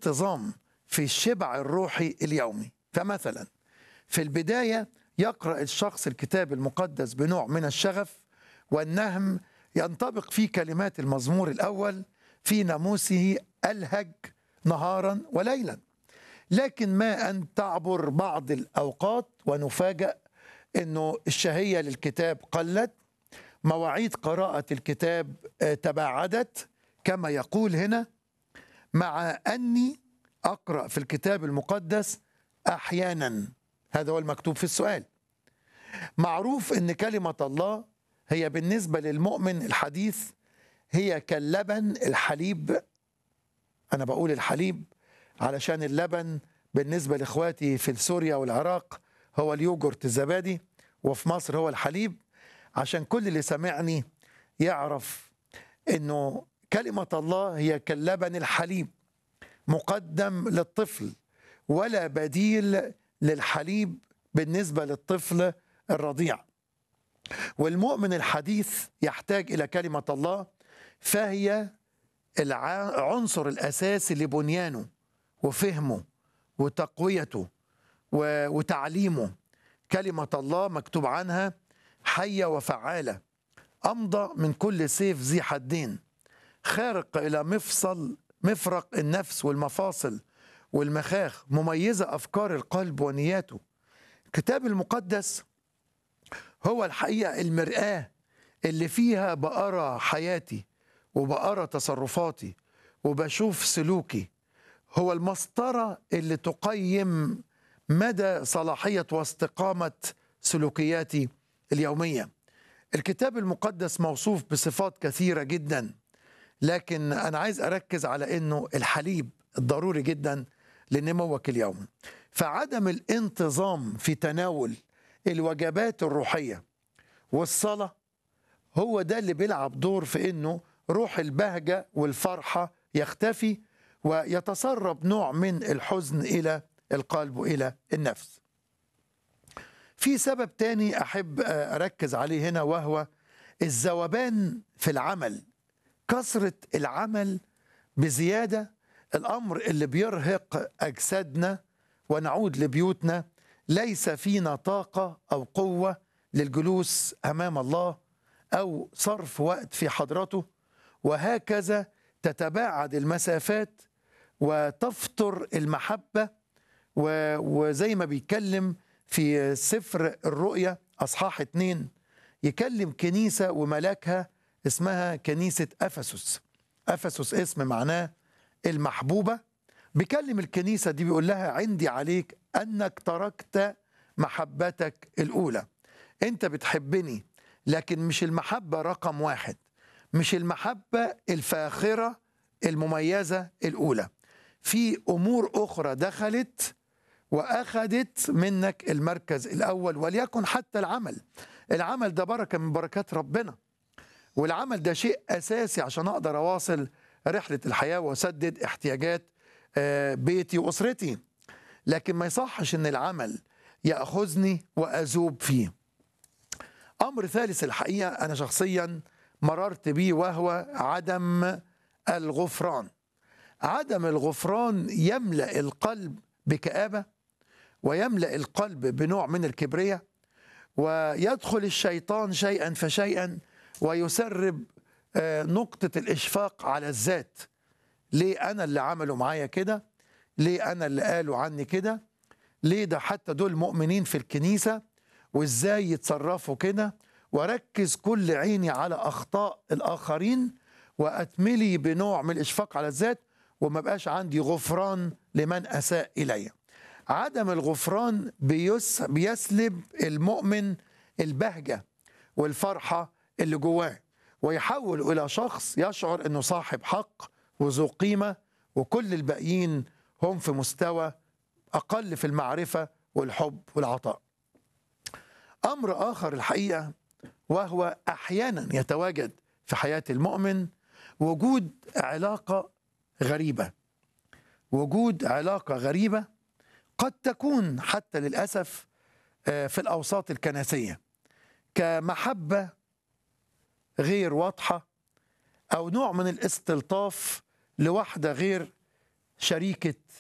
انتظام في الشبع الروحي اليومي فمثلا في البداية يقرأ الشخص الكتاب المقدس بنوع من الشغف والنهم ينطبق فيه كلمات المزمور الأول في ناموسه ألهج نهارا وليلا لكن ما أن تعبر بعض الأوقات ونفاجأ أنه الشهية للكتاب قلت مواعيد قراءة الكتاب آه، تباعدت كما يقول هنا مع أني أقرأ في الكتاب المقدس أحيانا هذا هو المكتوب في السؤال معروف أن كلمة الله هي بالنسبة للمؤمن الحديث هي كاللبن الحليب أنا بقول الحليب علشان اللبن بالنسبة لإخواتي في سوريا والعراق هو اليوجورت الزبادي وفي مصر هو الحليب عشان كل اللي سمعني يعرف انه كلمة الله هي كاللبن الحليب مقدم للطفل ولا بديل للحليب بالنسبة للطفل الرضيع والمؤمن الحديث يحتاج إلى كلمة الله فهي العنصر الأساسي لبنيانه وفهمه وتقويته و- وتعليمه كلمة الله مكتوب عنها حية وفعالة أمضى من كل سيف ذي حدين خارق إلى مفصل مفرق النفس والمفاصل والمخاخ مميزة أفكار القلب ونياته الكتاب المقدس هو الحقيقة المرآة اللي فيها بقرا حياتي وبقرا تصرفاتي وبشوف سلوكي هو المسطرة اللي تقيم مدى صلاحية واستقامة سلوكياتي اليومية الكتاب المقدس موصوف بصفات كثيرة جدا لكن أنا عايز أركز على أنه الحليب الضروري جدا لنموك اليومي فعدم الانتظام في تناول الوجبات الروحية والصلاة هو ده اللي بيلعب دور في أنه روح البهجة والفرحة يختفي ويتسرب نوع من الحزن إلى القلب وإلى النفس في سبب تاني أحب أركز عليه هنا وهو الذوبان في العمل كثرة العمل بزيادة الأمر اللي بيرهق أجسادنا ونعود لبيوتنا ليس فينا طاقة أو قوة للجلوس أمام الله أو صرف وقت في حضرته وهكذا تتباعد المسافات وتفطر المحبة و- وزي ما بيتكلم في سفر الرؤيا أصحاح اتنين يكلم كنيسة وملاكها اسمها كنيسة أفسس أفسس اسم معناه المحبوبة بيكلم الكنيسة دي بيقول لها عندي عليك أنك تركت محبتك الأولى أنت بتحبني لكن مش المحبة رقم واحد مش المحبة الفاخرة المميزة الأولى في أمور أخرى دخلت وأخذت منك المركز الأول وليكن حتى العمل العمل ده بركة من بركات ربنا والعمل ده شيء أساسي عشان أقدر أواصل رحلة الحياة وأسدد احتياجات آه، بيتي وأسرتي لكن ما يصحش أن العمل يأخذني وأذوب فيه أمر ثالث الحقيقة أنا شخصيا مررت بيه وهو عدم الغفران عدم الغفران يملأ القلب بكآبة ويملأ القلب بنوع من الكبرية ويدخل الشيطان شيئا فشيئا ويسرب آه، نقطة الإشفاق على الذات ليه أنا اللي عملوا معايا كده ليه أنا اللي قالوا عني كده ليه ده حتى دول مؤمنين في الكنيسة وإزاي يتصرفوا كده وأركز كل عيني على أخطاء الآخرين وأتملي بنوع من الإشفاق على الذات وما بقاش عندي غفران لمن أساء إلي عدم الغفران بيس بيسلب المؤمن البهجة والفرحة اللي جواه ويحول إلى شخص يشعر أنه صاحب حق وذو قيمة وكل الباقيين هم في مستوى أقل في المعرفة والحب والعطاء أمر آخر الحقيقة وهو أحيانا يتواجد في حياة المؤمن وجود علاقة غريبة وجود علاقة غريبة قد تكون حتى للأسف آه، في الأوساط الكنسية كمحبة غير واضحة أو نوع من الاستلطاف لواحدة غير شريكة